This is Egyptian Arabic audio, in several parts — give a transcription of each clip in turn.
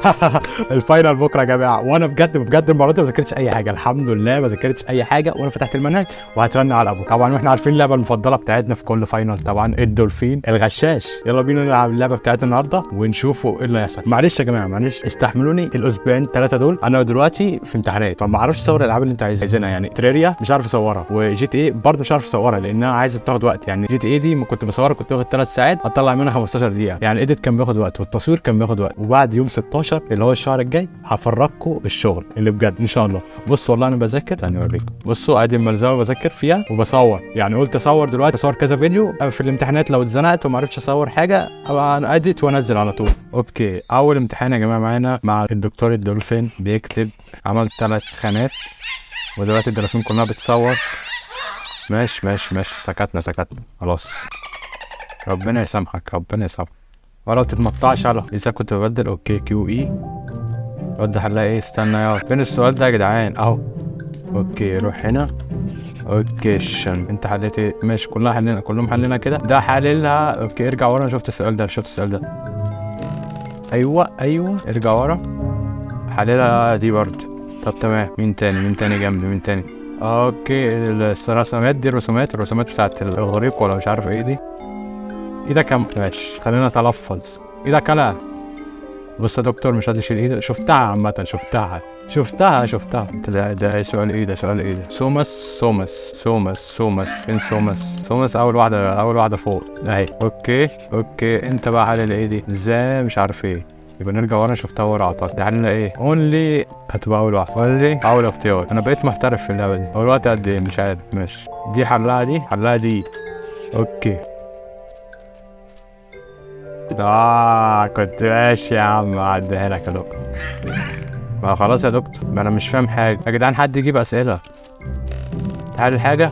الفاينل بكره يا جماعه وانا بجد بجد المره دي ما ذاكرتش اي حاجه الحمد لله ما ذاكرتش اي حاجه وانا فتحت المنهج وهترن على ابوك طبعا واحنا عارفين اللعبه المفضله بتاعتنا في كل فاينل طبعا الدولفين الغشاش يلا بينا نلعب اللعبه بتاعتنا النهارده ونشوفوا ايه اللي هيحصل معلش يا جماعه معلش استحملوني الاسبوعين ثلاثه دول انا دلوقتي في امتحانات فما اعرفش اصور الالعاب اللي انتوا عايزينها يعني تريريا مش عارف اصورها وجي تي اي برضه مش عارف اصورها لانها عايزه بتاخد وقت يعني جي تي اي دي ما كنت بصورها كنت واخد ثلاث ساعات اطلع منها 15 دقيقه يعني الايديت كان بياخد وقت والتصوير كان بياخد وقت وبعد يوم 16 اللي هو الشهر الجاي هفرجكم الشغل اللي بجد ان شاء الله بصوا والله انا بذاكر ثاني اوريكم بصوا ادي الملزمه بذاكر فيها وبصور يعني قلت اصور دلوقتي اصور كذا فيديو في الامتحانات لو اتزنقت وما عرفتش اصور حاجه ابقى انا اديت وانزل على طول اوكي اول امتحان يا جماعه معانا مع الدكتور الدولفين بيكتب عمل ثلاث خانات ودلوقتي الدلافين كلها بتصور ماشي ماشي ماشي سكتنا سكتنا خلاص ربنا يسامحك ربنا يسامحك ولو تتمقطعش على اذا كنت ببدل اوكي كيو اي وضح هنلاقي ايه استنى يا فين السؤال ده يا جدعان اهو اوكي روح هنا اوكي شن انت حليت ايه ماشي كلها حلينا كلهم حلينا كده ده حللها اوكي ارجع ورا انا شفت السؤال ده شفت السؤال ده ايوه ايوه ارجع ورا حللها دي برضه طب تمام مين تاني مين تاني جنبي مين تاني اوكي الرسومات دي الرسومات الرسومات بتاعت الغريق ولا مش عارف ايه دي ايدك كم ماشي خلينا نتلفظ ايدك لا بص يا دكتور مش قادر اشيل ايدي شفتها عامة شفتها شفتها شفتها ده ده سؤال ايه ده سؤال ايه ده سومس سومس سومس سومس فين سومس سومس اول واحدة اول واحدة فوق اهي اوكي اوكي انت بقى حلل ايه دي ازاي مش عارف ايه يبقى نرجع ورا شفتها ورا اعتقد ده حلنا ايه اونلي هتبقى اول واحده اونلي اول اختيار انا بقيت محترف في اللعبه دي هو الوقت قد ايه مش عارف ماشي دي حلها دي حلها دي اوكي اه كنت ماشي يا عم اعديها لك يا دكتور ما خلاص يا دكتور ما انا مش فاهم حاجه يا جدعان حد يجيب اسئله تعال حاجه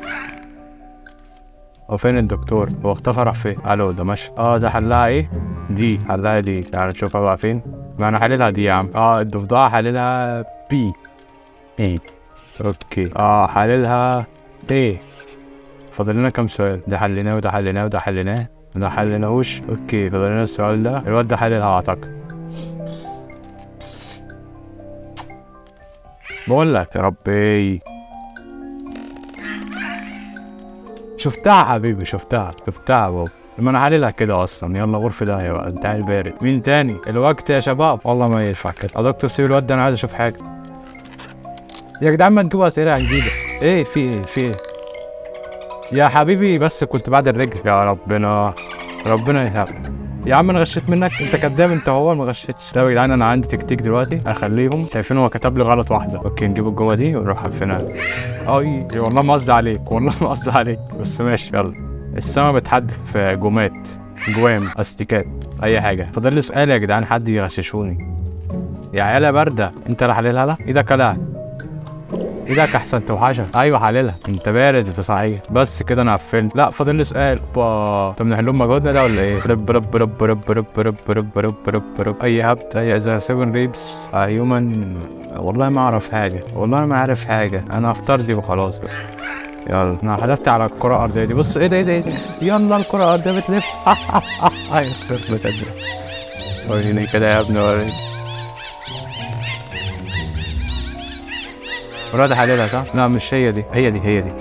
هو فين الدكتور هو اختفى راح فين الو ده ماشي اه ده حلها ايه دي حلها دي تعال نشوفها بقى فين ما انا حللها دي يا عم اه الضفدعه حللها بي ايه اوكي اه حللها ايه فاضل لنا كام سؤال ده حليناه وده حليناه وده حليناه ما حليناهوش اوكي فاضل لنا السؤال ده الواد ده حللها اعتقد بقول لك يا ربي شفتها حبيبي شفتها شفتها بابا ما انا حللها كده اصلا يلا غرفة داهية بقى انت عيل بارد مين تاني الوقت يا شباب والله ما ينفع كده يا دكتور سيب الواد ده انا عايز اشوف حاجة يا جدعان ما تجيبوا اسئلة جديدة ايه في ايه في ايه يا حبيبي بس كنت بعد الرجل يا ربنا ربنا يهب يا عم انا غشيت منك انت كداب انت هو ما غشيتش ده يا جدعان انا عندي تكتيك دلوقتي اخليهم شايفين هو كتب لي غلط واحده اوكي نجيب الجمله دي ونروح حاطينها اي والله ما قصدي عليك والله ما قصدي عليك بس ماشي يلا السما بتحدف جومات جوام استيكات اي حاجه فاضل لي سؤال يا جدعان حد يغششوني يا عيال يا بارده انت اللي حللها لا ايدك لا ايدك احسن توحشه ايوه حللها انت بارد في صحيح بس كده انا قفلت لا فاضل لي سؤال با طب نحلهم مجهودنا ده ولا ايه رب رب رب رب رب رب رب رب رب رب اي هبت اي اذا سيفن ريبس هيومن والله ما اعرف حاجه والله ما عارف حاجه انا اختار دي وخلاص بقى يلا انا حذفت على الكره الارضيه دي بص ايه ده ايه ده ايه ده يلا الكره الارضيه بتلف ايوه يخرب بيت ازرق وريني كده يا ابني وريني مراد حللها صح؟ لا مش هي دي هي دي هي دي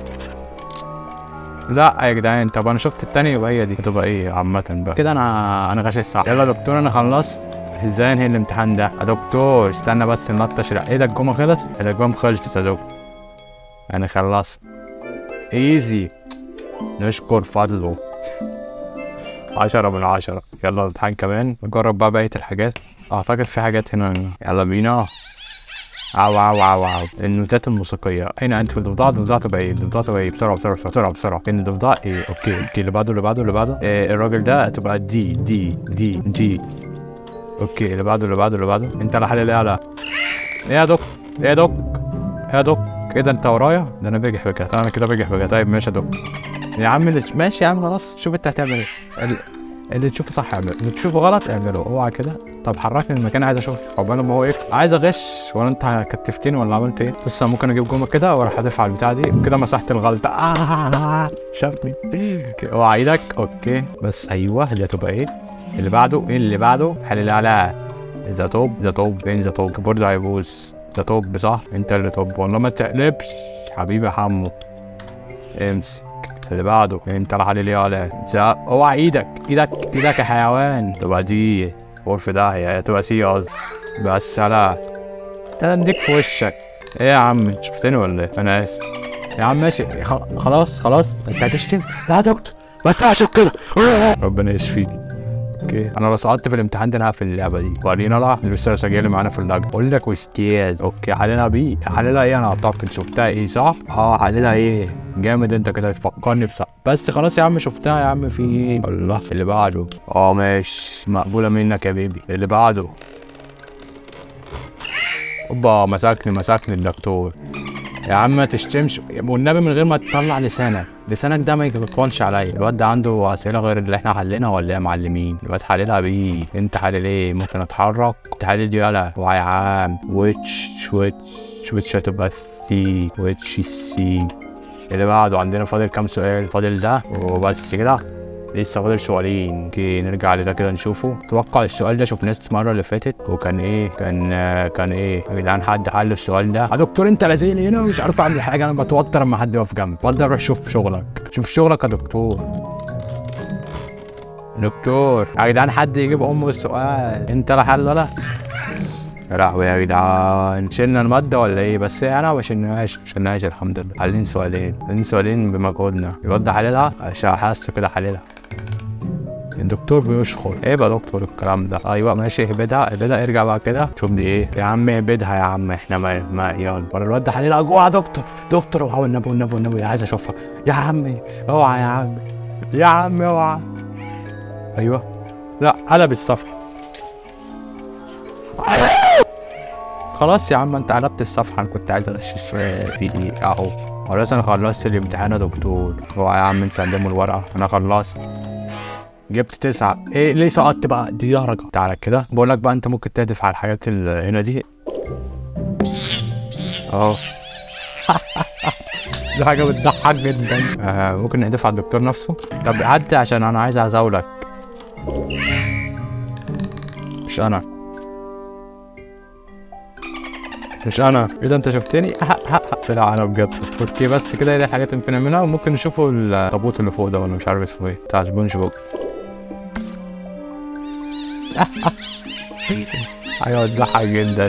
لا يا جدعان طب انا شفت التانية يبقى هي دي هتبقى ايه عامة بقى كده انا انا غشيت صح يلا يا دكتور انا خلصت ازاي انهي الامتحان ده يا دكتور استنى بس نلطش ايه ده الجمعة خلص؟ الجمعة خلصت يا دكتور انا خلصت ايزي نشكر فضله عشرة من عشرة يلا الامتحان كمان نجرب بقى بقية الحاجات اعتقد في حاجات هنا يلا بينا عو عو عو عو النوتات الموسيقية أين أنت في الضفدع الضفدع تبقى إيه الضفدع تبقى إيه بسرعة بسرعة بسرعة بسرعة إن الضفدع إيه أوكي أوكي اللي بعده اللي بعده اللي بعده إيه الراجل ده هتبقى دي دي دي دي أوكي اللي بعده اللي بعده اللي بعده أنت على حل إيه على إيه يا دوك إيه يا دوك إيه يا دوك إيه ده أنت ورايا ده أنا بجح بجح أنا كده بجح بجح طيب ماشي يا دوك يا عم اللي ماشي يا عم خلاص شوف أنت هتعمل إيه ال- اللي تشوفه صح اعمله اللي تشوفه غلط اعمله اوعى كده طب حركني من المكان عايز اشوف عقبال ما هو ايه عايز اغش ولا انت كتفتني ولا عملت ايه بص أنا ممكن اجيب جمله كده واروح حادف على البتاع دي كده مسحت الغلطه آه شافني أوكي، اوعى ايدك اوكي بس ايوه اللي هتبقى ايه اللي بعده ايه اللي بعده حلل على ذا توب ذا توب فين ذا توب الكيبورد هيبوظ ذا توب صح انت اللي توب والله ما تقلبش حبيبي يا حمو امسك اللي بعده انت راح علي ليه ولا ذا اوعى ايدك ايدك ايدك يا حيوان تبقى دي غرفة داهية تبقى سي قصدي بس لا ده اديك في وشك ايه يا عم شفتني ولا ايه انا اسف يا عم ماشي خ- خلاص خلاص انت هتشتم لا يا دكتور بس عشان كده ربنا يشفيك اوكي انا لو سقطت في الامتحان ده انا هقفل اللعبه دي ورينا لا لسه سجل معانا في اللجنه بقول لك واستياز اوكي حللها بيه حللها ايه انا اعتقد شفتها ايه صح اه حللها ايه جامد انت كده تفكرني بصح بس خلاص يا عم شفتها يا عم في ايه الله اللي بعده اه ماشي مقبوله منك يا بيبي اللي بعده اوبا مسكني مسكني الدكتور يا عم ما تشتمش والنبي من غير ما تطلع لسانك لسانك ده ما يكونش عليا الواد ده عنده اسئله غير اللي احنا حليناها ولا ايه يا معلمين الواد حللها بيه انت حلل ايه ممكن اتحرك تحلل دي يلا وعي يا عم ويتش ويتش ويتش هتبقى سي ويتش سي اللي بعده عندنا فاضل كام سؤال فاضل ده وبس كده لسه فاضل سؤالين اوكي نرجع لده كده نشوفه اتوقع السؤال ده شفناه المره اللي فاتت وكان ايه كان آه، كان ايه يا جدعان حد حل السؤال ده يا دكتور انت لازقني هنا ومش عارف اعمل حاجه انا بتوتر لما حد يقف جنبي اتفضل روح شوف شغلك شوف شغلك يا دكتور دكتور يا جدعان حد يجيب ام السؤال انت لا حل ولا يا لهوي يا جدعان شلنا المادة ولا ايه بس انا ما شلناهاش ما شلناهاش الحمد لله حالين سؤالين حالين سؤالين بمجهودنا الواد ده حللها عشان حاسه كده حللها الدكتور بيشخر ايه بقى دكتور الكلام ده ايوه ماشي اهبدها اهبدها ارجع بقى كده شوف دي ايه يا عم اهبدها يا عم احنا ما ما يلا ولا الواد ده حللها جوه يا دكتور دكتور اوعى والنبي والنبي والنبي عايز اشوفها يا عمي اوعى يا عمي يا عمي اوعى ايوه لا قلب الصفحه خلاص يا عم انت قلبت الصفحه انا كنت عايز اغش السؤال في دي اهو خلاص انا خلصت الامتحان يا دكتور اوعى يا عم نسلمه الورقه انا خلصت جبت تسعة ايه ليه سقطت بقى دي درجة تعالى كده بقول لك بقى انت ممكن تهدف على الحاجات اللي هنا دي اهو دي حاجة بتضحك جدا آه ممكن نهدف على الدكتور نفسه طب عدي عشان انا عايز ازاولك مش انا مش انا ايه ده انت شفتني طلع انا بجد اوكي بس كده دي الحاجات اللي ممكن نعملها وممكن نشوفوا التابوت اللي فوق ده ولا مش عارف اسمه ايه بتاع سبونج بوب ايوه بتضحك جدا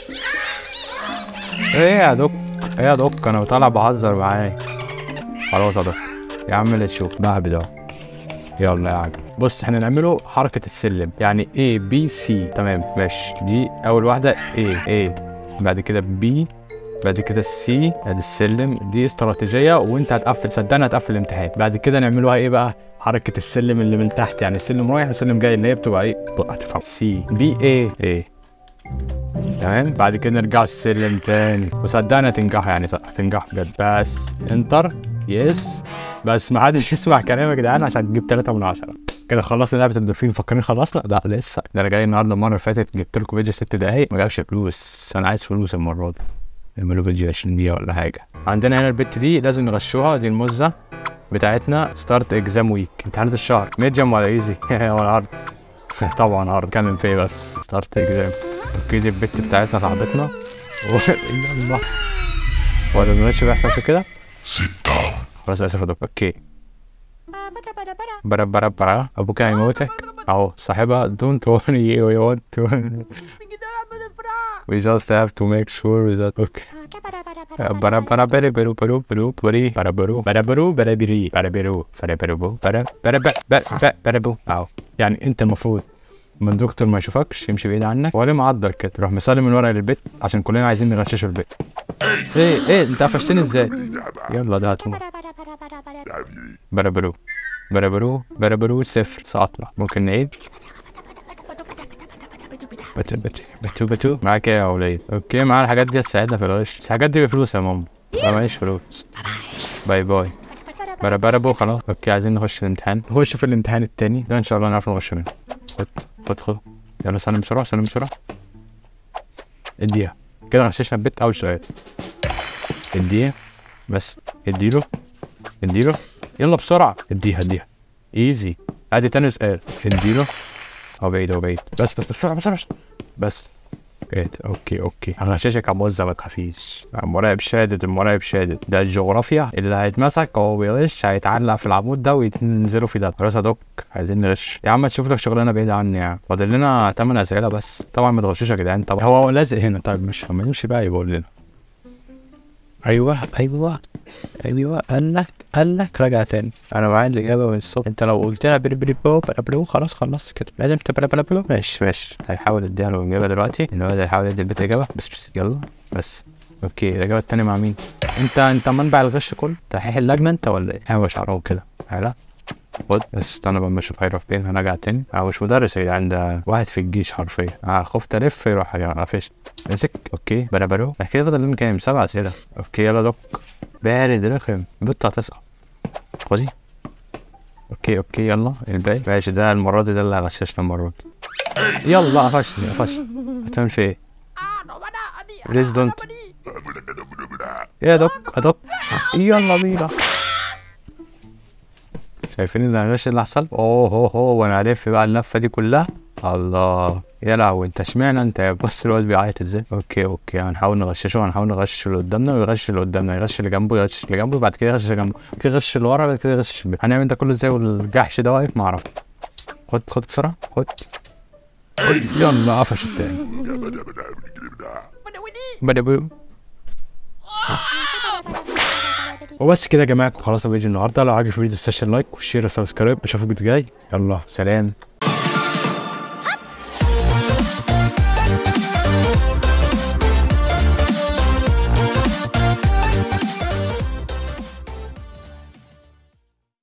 ايه يا دوك ايه يا دوك انا طالع بهزر معاك خلاص يا دوك يا عم اللي تشوف بهبد ده يلا يا عم بص احنا نعمله حركة السلم يعني A B C تمام ماشي دي أول واحدة A A بعد كده B بعد كده C ادي السلم دي استراتيجية وانت هتقفل صدقني هتقفل الامتحان بعد كده نعملوها ايه بقى حركة السلم اللي من تحت يعني السلم رايح والسلم جاي اللي هي بتبقى ايه هتفهم C B A A تمام بعد كده نرجع السلم تاني وصدقني هتنجح يعني هتنجح بجد بس انتر يس بس ما حدش يسمع كلامي يا جدعان عشان تجيب 3 من 10 كده خلصنا لعبه الدولفين فاكرين خلصنا لا لسه ده انا جاي النهارده المره اللي فاتت جبت لكم فيديو 6 دقايق ما جابش فلوس انا عايز فلوس المره دي اعملوا فيديو 20 دقيقه ولا حاجه عندنا هنا البت دي لازم نغشوها دي المزه بتاعتنا ستارت اكزام ويك امتحانات الشهر ميديوم ولا ايزي ولا هارد طبعا هارد كمل فيه بس ستارت اكزام اوكي دي البت بتاعتنا صاحبتنا الله ولا ماشي بيحصل في كده Sit down. خلاص اسف يا دكتور اوكي برا برا برا ابوك هيموتك اهو صاحبها don't worry we want to we just have to make sure that okay برا برا برا برو برو برو بري برا برو برا برو برا بري برا برو برا برو برا برا برا برا برا برو اهو يعني انت المفروض من دكتور ما يشوفكش يمشي بعيد عنك ولا معضل كده تروح مسلم الورقه للبيت عشان كلنا عايزين نغششوا البيت ايه ايه انت قفشتني ازاي يلا ده هتموت بربرو بربرو بربرو صفر سقطنا ممكن نعيد بتو بتو بتو بتو معاك ايه يا وليد اوكي معانا الحاجات دي تساعدنا في الغش بس الحاجات دي بفلوس يا ماما انا معيش فلوس باي باي بربربو خلاص اوكي عايزين نخش الامتحان نخش في الامتحان التاني ده ان شاء الله نعرف نخش منه خد ادخل يلا سلم بسرعه سلم بسرعه اديها كده غششنا البيت اول سؤال اديها بس اديله اديله يلا بسرعة اديها اديها ايزي ادي تاني سؤال اديله هو بعيد هو بعيد بس بس بسرعة بسرعة بس ايه ده؟ اوكي اوكي هغششك يا موزة ما تخافيش المراقب شادد المراقب شادد ده الجغرافيا اللي هيتمسك هو بيغش هيتعلق في العمود ده وينزلوا في ده خلاص يا دوك عايزين نغش يا عم تشوف لك شغلانه بعيده عني يعني فاضل لنا 8 اسئله بس طبعا ما تغشوش يا جدعان طبعا هو لازق هنا طيب مش ما يمشي بقى يقول لنا ايوه ايوه ايوه قال لك قال لك رجع تاني انا معايا الاجابه من الصبح انت لو قلت لها بلي بلي بلو بلا بلو خلاص خلصت كده لازم تبلا بلا بلو ماشي ماشي هيحاول يديها له الاجابه دلوقتي ان هو هيحاول يدي البيت اجابه بس بس يلا بس اوكي الاجابه التانيه مع مين انت انت منبع الغش كله تحقيق اللجنه انت ولا ايه هو شعره كده لا خد بس استنى بقى اما اشوف هيروح فين هنرجع تاني هو مش مدرس يا جدعان ده واحد في الجيش حرفيا اه خفت الف يروح يا قفش امسك اوكي بلا بلو احنا كده فاضل لنا كام سبع اسئله اوكي يلا دوك بارد رخم البت هتسقط خدي اوكي اوكي يلا الباقي ماشي ده المره دي ده اللي هغششنا المره دي يلا قفشني قفشني هتعمل في ايه؟ بليز دونت يا دوك يا دوك يلا بينا شايفين اللي هنغش اللي حصل اوه هو هو وانا الف بقى اللفه دي كلها الله يا لهوي انت اشمعنى انت يا بص الواد بيعيط ازاي اوكي اوكي هنحاول نغششه هنحاول نغش اللي قدامنا ويغش اللي قدامنا يغش اللي جنبه يغش اللي جنبه بعد كده يغش اللي جنبه كده يغش اللي ورا بعد كده يغش اللي هنعمل ده كله ازاي والجحش ده واقف ما اعرفش خد خد بسرعه خد خد. يلا قفش التاني بدا بو وبس كده يا جماعه خلاص فيديو النهارده لو عجبك الفيديو تنساش اللايك والشير والسبسكرايب اشوفك الفيديو الجاي يلا سلام